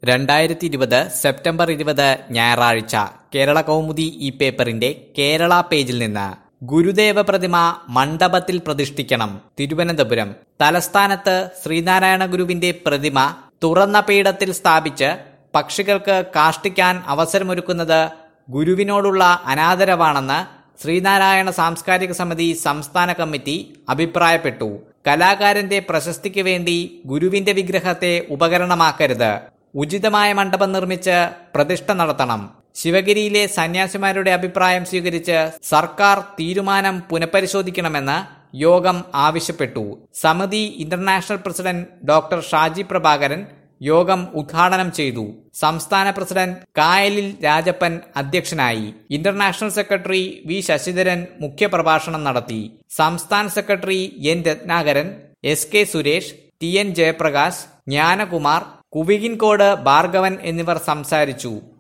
രണ്ടായിരത്തി ഇരുപത് സെപ്റ്റംബർ ഇരുപത് ഞായറാഴ്ച കേരള കൗമുദി ഈ പേപ്പറിന്റെ കേരള പേജിൽ നിന്ന് ഗുരുദേവ പ്രതിമ മണ്ഡപത്തിൽ പ്രതിഷ്ഠിക്കണം തിരുവനന്തപുരം തലസ്ഥാനത്ത് ശ്രീനാരായണ ഗുരുവിന്റെ പ്രതിമ തുറന്ന പീഠത്തിൽ സ്ഥാപിച്ച് പക്ഷികൾക്ക് കാഷ്ടിക്കാൻ അവസരമൊരുക്കുന്നത് ഗുരുവിനോടുള്ള അനാദരവാണെന്ന് ശ്രീനാരായണ സാംസ്കാരിക സമിതി സംസ്ഥാന കമ്മിറ്റി അഭിപ്രായപ്പെട്ടു കലാകാരന്റെ പ്രശസ്തിക്ക് വേണ്ടി ഗുരുവിന്റെ വിഗ്രഹത്തെ ഉപകരണമാക്കരുത് ഉചിതമായ മണ്ഡപം നിർമ്മിച്ച് പ്രതിഷ്ഠ നടത്തണം ശിവഗിരിയിലെ സന്യാസിമാരുടെ അഭിപ്രായം സ്വീകരിച്ച് സർക്കാർ തീരുമാനം പുനഃപരിശോധിക്കണമെന്ന് യോഗം ആവശ്യപ്പെട്ടു സമിതി international president doctor Shaji Prabhakaran യോഗം ഉദ്ഘാടനം ചെയ്തു സംസ്ഥാന പ്രസിഡന്റ് കായലിൽ രാജപ്പൻ അധ്യക്ഷനായി ഇന്റർനാഷണൽ സെക്രട്ടറി വി ശശിധരൻ മുഖ്യപ്രഭാഷണം നടത്തി സംസ്ഥാന secretary N Ratnakaran S K Suresh T N Jayaprakash Jnanakumar കുവികിൻകോട് ഭാർഗവൻ എന്നിവർ സംസാരിച്ചു